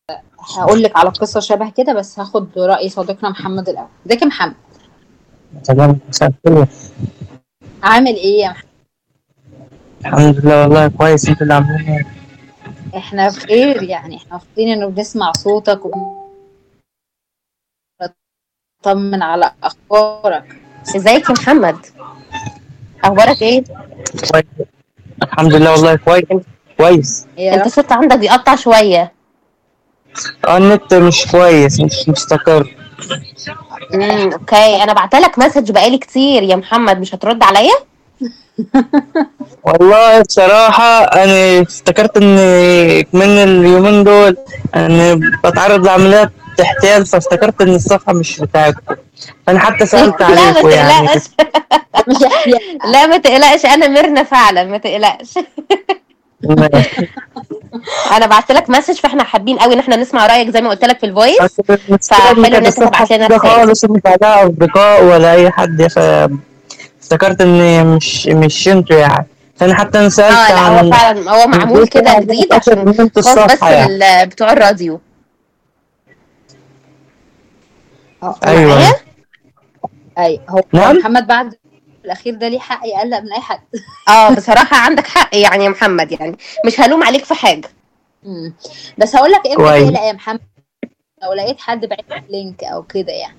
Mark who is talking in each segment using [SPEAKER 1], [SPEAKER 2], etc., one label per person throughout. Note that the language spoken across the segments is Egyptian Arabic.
[SPEAKER 1] هقول لك على قصة شبه كده بس هاخد رأي صديقنا محمد الأول ازيك يا محمد
[SPEAKER 2] تمام مساء الخير
[SPEAKER 1] عامل ايه يا محمد
[SPEAKER 2] الحمد لله والله كويس انت اللي عاملين ايه
[SPEAKER 1] احنا بخير يعني احنا مبسوطين انه بنسمع صوتك ونطمن على اخبارك
[SPEAKER 3] ازيك يا محمد اخبارك ايه
[SPEAKER 2] كويس الحمد لله والله كويس كويس
[SPEAKER 1] يا
[SPEAKER 3] انت
[SPEAKER 1] رب
[SPEAKER 3] الصوت عندك بيقطع شويه
[SPEAKER 2] اه النت مش كويس مش مستقر
[SPEAKER 3] امم اوكي انا بعتلك مسج بقالي كتير يا محمد مش هترد عليا
[SPEAKER 2] والله بصراحة أنا افتكرت إن من اليومين دول أنا بتعرض لعمليات احتيال فافتكرت إن الصفحة مش بتاعتكم فأنا حتى سألت
[SPEAKER 3] لا ما
[SPEAKER 2] عليكم يعني
[SPEAKER 3] تقلقش
[SPEAKER 1] مش احياء
[SPEAKER 3] لا ما تقلقش انا ميرنا فعلا ما تقلقش انا بعتلك مسج فاحنا حابين قوي ان احنا نسمع رايك زي ما قلت لك في الفويس فحلو إن أنت تبعت لنا
[SPEAKER 2] ده
[SPEAKER 3] رسالة.
[SPEAKER 2] خالص مش عليها أصدقاء ولا أي حد فافتكرت إن مش مش انتوا يعني فأنا حتى أنا سألت
[SPEAKER 3] اه لا
[SPEAKER 2] عن
[SPEAKER 3] هو فعلا هو معمول كده جديد عشان
[SPEAKER 2] انتوا
[SPEAKER 3] خاص بس
[SPEAKER 2] الصفحة يعني
[SPEAKER 3] لل- بتوع الراديو
[SPEAKER 2] أيوة
[SPEAKER 3] معايا؟
[SPEAKER 1] اي هو
[SPEAKER 2] نعم؟
[SPEAKER 1] محمد بعد الاخير ده ليه حق يقلق من اي حد
[SPEAKER 3] اه بصراحه عندك حق يعني يا محمد يعني مش هلوم عليك في حاجه
[SPEAKER 1] مم. بس هقول لك امتى
[SPEAKER 2] كويس.
[SPEAKER 1] تقلق يا محمد لو لقيت حد بعت لك لينك او كده يعني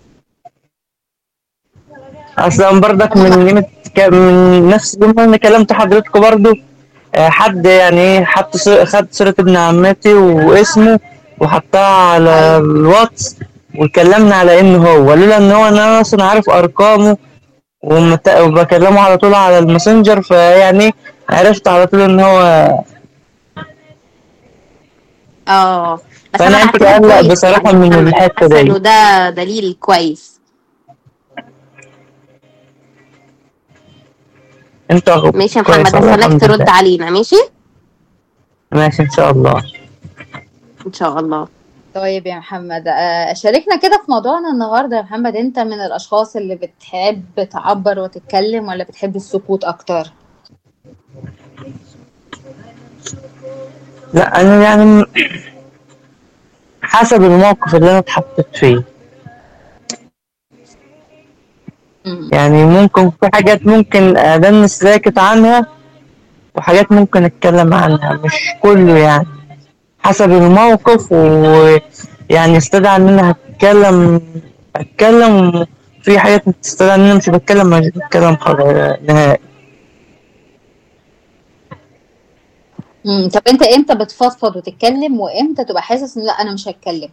[SPEAKER 2] اصلا برضك من قيمة ك- من نفس اليوم انا كلمت حضرتكم برضو آه، حد يعني ايه حط ص- خد صورة ابن عمتي واسمه وحطها على
[SPEAKER 1] أيوة.
[SPEAKER 2] الواتس وكلمنا على انه هو لولا ان هو ان انا اصلا عارف ارقامه ومت- وبكلمه على طول على الماسنجر فيعني عرفت على طول ان هو
[SPEAKER 3] اه بس
[SPEAKER 2] فأنا
[SPEAKER 3] انا
[SPEAKER 2] كنت
[SPEAKER 3] بعتلك
[SPEAKER 2] مقلق
[SPEAKER 3] كويس
[SPEAKER 2] بصراحة
[SPEAKER 3] يعني
[SPEAKER 2] من
[SPEAKER 3] محمد.
[SPEAKER 2] الحتة
[SPEAKER 3] حاسة
[SPEAKER 2] دي.
[SPEAKER 3] انه ده دليل كويس
[SPEAKER 2] انت أخو
[SPEAKER 3] ماشي يا
[SPEAKER 2] كويس
[SPEAKER 3] محمد
[SPEAKER 2] والله،
[SPEAKER 3] هستناك
[SPEAKER 2] الحمد
[SPEAKER 3] ترد
[SPEAKER 2] لله.
[SPEAKER 3] علينا ماشي
[SPEAKER 2] ماشي ان شاء الله
[SPEAKER 3] ان شاء الله
[SPEAKER 1] طيب يا محمد آه، شاركنا كده في موضوعنا النهارده يا محمد انت من الاشخاص اللي بتحب تعبر وتتكلم ولا بتحب السكوت اكتر
[SPEAKER 2] لا انا يعني م- حسب الموقف اللي انا اتحطيت فيه
[SPEAKER 1] مم.
[SPEAKER 2] يعني ممكن في حاجات ممكن ادنس ساكت عنها وحاجات ممكن اتكلم عنها مش كله يعني حسب الموقف ويعني استدعى ان انا هتكلم اتكلم في حاجات تستدعي ان انا مش بتكلم مش بتكلم خلاص نهائي
[SPEAKER 1] مم. طب انت امتى بتفضفض وتتكلم وامتى تبقى حاسس ان لا انا مش هتكلم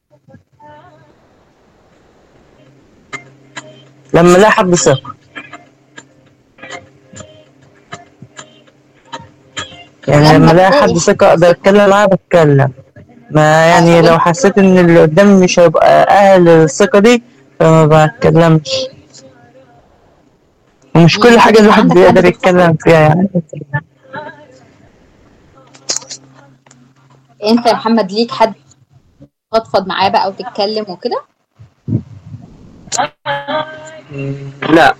[SPEAKER 2] لما الاقي حد ثقة يعني
[SPEAKER 1] لما
[SPEAKER 2] لما الاقي
[SPEAKER 1] تلاقي
[SPEAKER 2] حد
[SPEAKER 1] حد
[SPEAKER 2] ثقة اقدر اتكلم معاه بتكلم ما يعني
[SPEAKER 1] آه، طب
[SPEAKER 2] لو
[SPEAKER 1] انت-
[SPEAKER 2] حسيت ان اللي قدامي مش هيبقى اهل الثقة دي فما بتكلمش ومش
[SPEAKER 1] مم.
[SPEAKER 2] كل
[SPEAKER 1] طب
[SPEAKER 2] حاجة
[SPEAKER 1] انت
[SPEAKER 2] الواحد
[SPEAKER 1] عندك حد
[SPEAKER 2] بيقدر
[SPEAKER 1] بتفضفض
[SPEAKER 2] يتكلم فيها يعني
[SPEAKER 1] انت يا محمد ليك حد تفضفض معاه بقى وتتكلم وكده
[SPEAKER 2] لا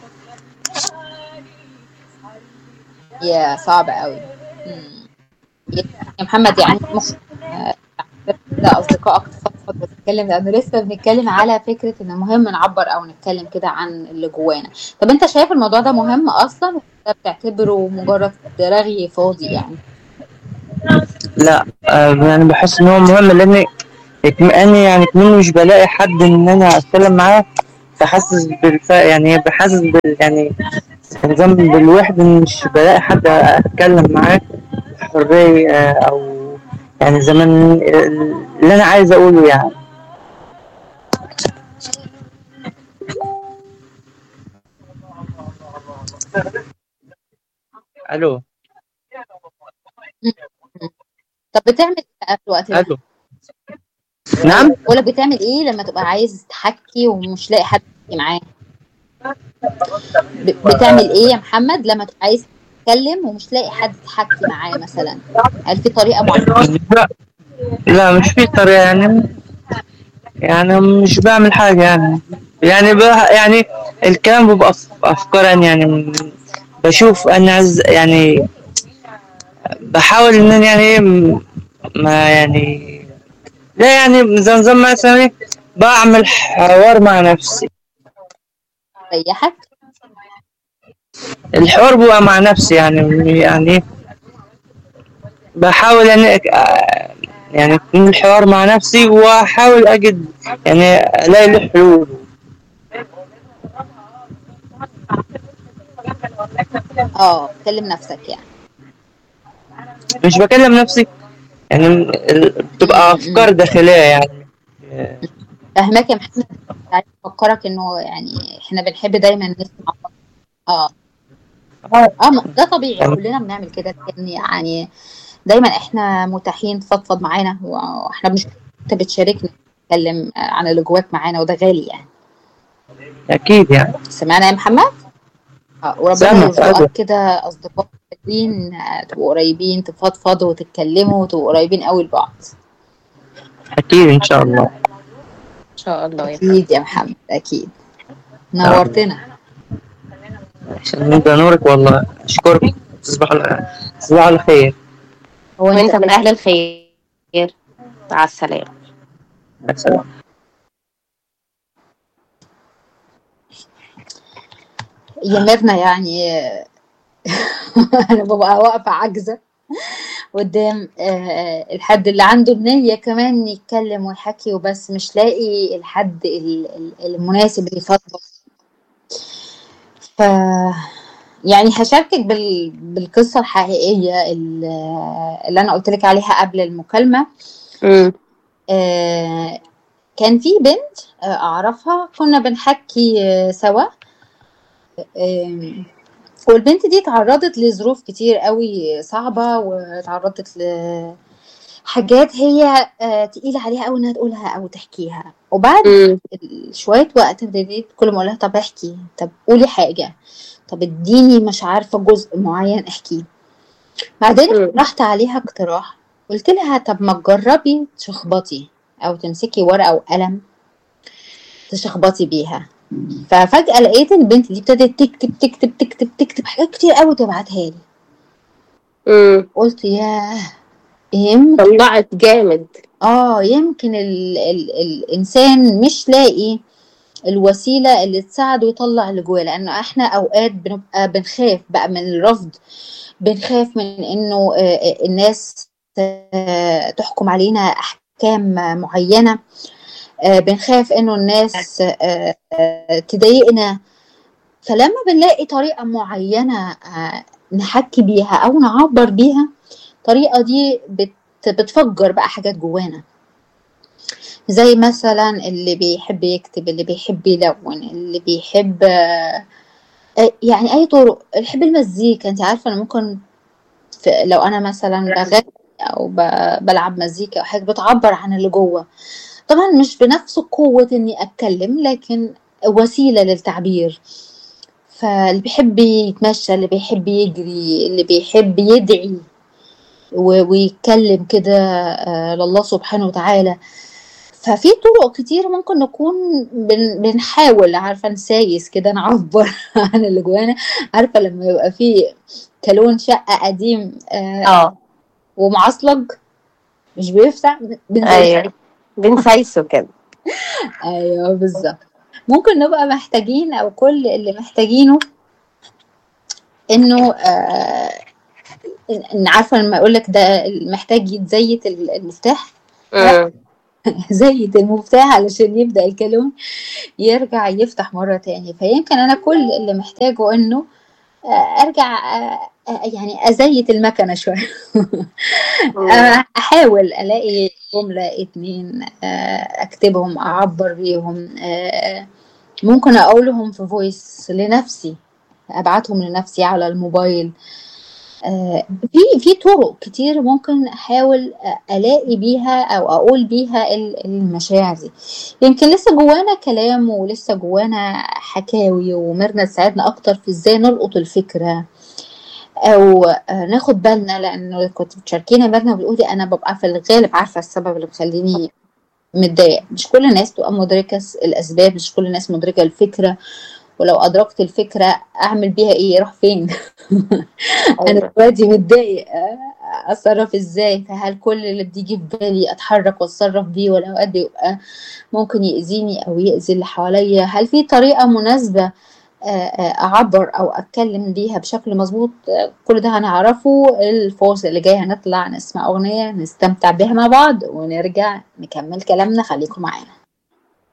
[SPEAKER 1] يا صعب قوي مم. يا محمد يعني ممكن آه، كده اصدقائك تفضفض وتتكلم لانه لسه بنتكلم على فكره ان مهم نعبر او نتكلم كده عن اللي جوانا طب انت شايف الموضوع ده مهم اصلا ولا بتعتبره مجرد رغي فاضي يعني
[SPEAKER 2] لا آه، يعني بحس ان هو مهم لان اطمئني يعني كمان مش بلاقي حد ان انا اتكلم معاه فحاسس بالف يعني بحاسس بال يعني نظام بالوحدة إن مش بلاقي حد اتكلم معاه بحرية آه، او يعني زمان اللي انا عايز اقوله يعني الو
[SPEAKER 1] طب بتعمل ايه بقى في الوقت ده؟
[SPEAKER 2] الو نعم
[SPEAKER 1] بقولك بتعمل ايه لما تبقى عايز تحكي ومش لاقي حد تحكي معاه ب- بتعمل ايه يا محمد لما تبقى عايز تتكلم ومش لاقي حد تحكي معاه مثلا هل في طريقه معينه
[SPEAKER 2] لا لا مش في طريقة يعني يعني مش بعمل حاجة يعني يعني ب... يعني الكلام بيبقى أف- أفكار يعني, يعني بشوف أنا عايز يعني بحاول إن أنا يعني إيه م- ما يعني لا يعني زي نظام مثلا إيه، بعمل حوار مع نفسي
[SPEAKER 1] ريحك
[SPEAKER 2] الحوار بيبقى مع نفسي يعني يعني إيه، بحاول يعني آه، يعني يكون الحوار مع نفسي واحاول اجد يعني الاقي له حلول
[SPEAKER 1] اه كلم نفسك يعني
[SPEAKER 2] مش بكلم نفسي يعني ال- بتبقى افكار داخليه يعني
[SPEAKER 1] فاهماك يا محمد عايز افكرك انه يعني احنا بنحب دايما نسمع اه اه ما- ده طبيعي كلنا بنعمل كده لان يعني دايما احنا متاحين تفضفض معانا واحنا مش انت بتشاركنا تتكلم عن اللي جواك معانا وده غالي يعني
[SPEAKER 2] اكيد يعني
[SPEAKER 1] سمعنا يا محمد اه وربنا
[SPEAKER 2] سامع،
[SPEAKER 1] يرزقك
[SPEAKER 2] أيوة.
[SPEAKER 1] كده اصدقاء حلوين آه، تبقوا قريبين تفضفضوا وتتكلموا وتبقوا قريبين قوي لبعض
[SPEAKER 2] اكيد ان شاء الله
[SPEAKER 3] ان شاء الله يا
[SPEAKER 1] اكيد يا محمد اكيد نورتنا
[SPEAKER 2] عشان نبقى نورك والله اشكرك تصبح على تصبح على خير
[SPEAKER 1] هو
[SPEAKER 3] وانت من اهل الخير مع السلامه
[SPEAKER 2] مع السلامة.
[SPEAKER 1] يا ميرنا يعني انا ببقى واقفه عاجزه قدام آه، الحد اللي عنده النية كمان يتكلم ويحكي وبس مش لاقي الحد ال- ال- المناسب اللي يفضفض ف يعني هشاركك بال... بالقصة الحقيقية اللي اللي أنا قلت لك عليها قبل المكالمة
[SPEAKER 3] امم
[SPEAKER 1] آه، كان في بنت آه، أعرفها كنا بنحكي آه، سوا آم، والبنت دي تعرضت لظروف كتير قوي صعبة وتعرضت لحاجات هي آه، تقيلة عليها قوي انها تقولها او تحكيها وبعد
[SPEAKER 3] امم
[SPEAKER 1] شوية وقت ابتديت كل ما اقولها طب احكي طب قولي حاجة طب اديني مش عارفة جزء معين احكيه بعدين
[SPEAKER 3] مم.
[SPEAKER 1] اقترحت عليها اقتراح قلت لها طب ما تجربي تشخبطي او تمسكي ورقة وقلم تشخبطي بيها ففجأة لقيت البنت دي ابتدت تكتب تكتب تكتب تكتب حاجات كتير قوي تبعتها لي
[SPEAKER 3] امم
[SPEAKER 1] قلت ياه يمكن
[SPEAKER 3] طلعت جامد
[SPEAKER 1] اه يمكن ال ال الانسان مش لاقي الوسيله اللي تساعده يطلع اللي جواه لان احنا اوقات بنبقى بنخاف بقى من الرفض بنخاف من انه آه، آه، الناس آه، تحكم علينا احكام معينه آه، بنخاف انه الناس آه، آه، تضايقنا فلما بنلاقي طريقه معينه آه، نحكي بيها او نعبر بيها الطريقه دي بت بتفجر بقى حاجات جوانا زي مثلا اللي بيحب يكتب اللي بيحب يلون اللي بيحب آه، آه، يعني اي طرق اللي بيحب المزيكا انت عارفه انا ممكن في لو انا مثلا بغني او ب- بلعب مزيكا او حاجه بتعبر عن اللي جوه طبعا مش بنفس قوه اني اتكلم لكن وسيله للتعبير فاللي بيحب يتمشى اللي بيحب يجري اللي بيحب يدعي و- ويتكلم كده آه، لله سبحانه وتعالى ففي طرق كتير ممكن نكون بن بنحاول عارفه نسايس كده نعبر عن اللي جوانا عارفه لما يبقى في كالون شقه قديم آه
[SPEAKER 3] اه
[SPEAKER 1] ومعصلج مش بيفتح بنسايس
[SPEAKER 3] ايوه بنسايسه كده
[SPEAKER 1] ايوه بالظبط ممكن نبقى محتاجين او كل اللي محتاجينه انه آه إن عارفه لما اقول لك ده محتاج يتزيت المفتاح
[SPEAKER 3] امم
[SPEAKER 1] زيت المفتاح علشان يبدأ الكالون يرجع يفتح مرة تاني فيمكن أنا كل اللي محتاجه إنه آه، أرجع آه، آه، يعني أزيت المكنة شوية آه، أحاول ألاقي جملة اتنين آه، أكتبهم أعبر بيهم آه، ممكن أقولهم في فويس لنفسي أبعتهم لنفسي على الموبايل آه، في في طرق كتير ممكن احاول آه، الاقي بيها او اقول بيها ال- المشاعر دي يمكن لسه جوانا كلام ولسه جوانا حكاوي ومرنا تساعدنا اكتر في ازاي نلقط الفكره او آه، ناخد بالنا لانه كنت بتشاركينا مرنا بتقولي انا ببقى في الغالب عارفه السبب اللي مخليني متضايق مش كل الناس تبقى مدركه الاسباب مش كل الناس مدركه الفكره ولو ادركت الفكره اعمل بيها ايه اروح فين انا
[SPEAKER 3] أيوة.
[SPEAKER 1] دلوقتي متضايق آه، اتصرف ازاي فهل كل اللي بيجي في بالي اتحرك واتصرف بيه ولا اوقات بيبقى ممكن يأذيني او يأذي اللي حواليا هل في طريقة مناسبة اعبر او اتكلم بيها بشكل مظبوط كل ده هنعرفه الفاصل اللي جاي هنطلع نسمع اغنية نستمتع بيها مع بعض ونرجع نكمل كلامنا خليكم معانا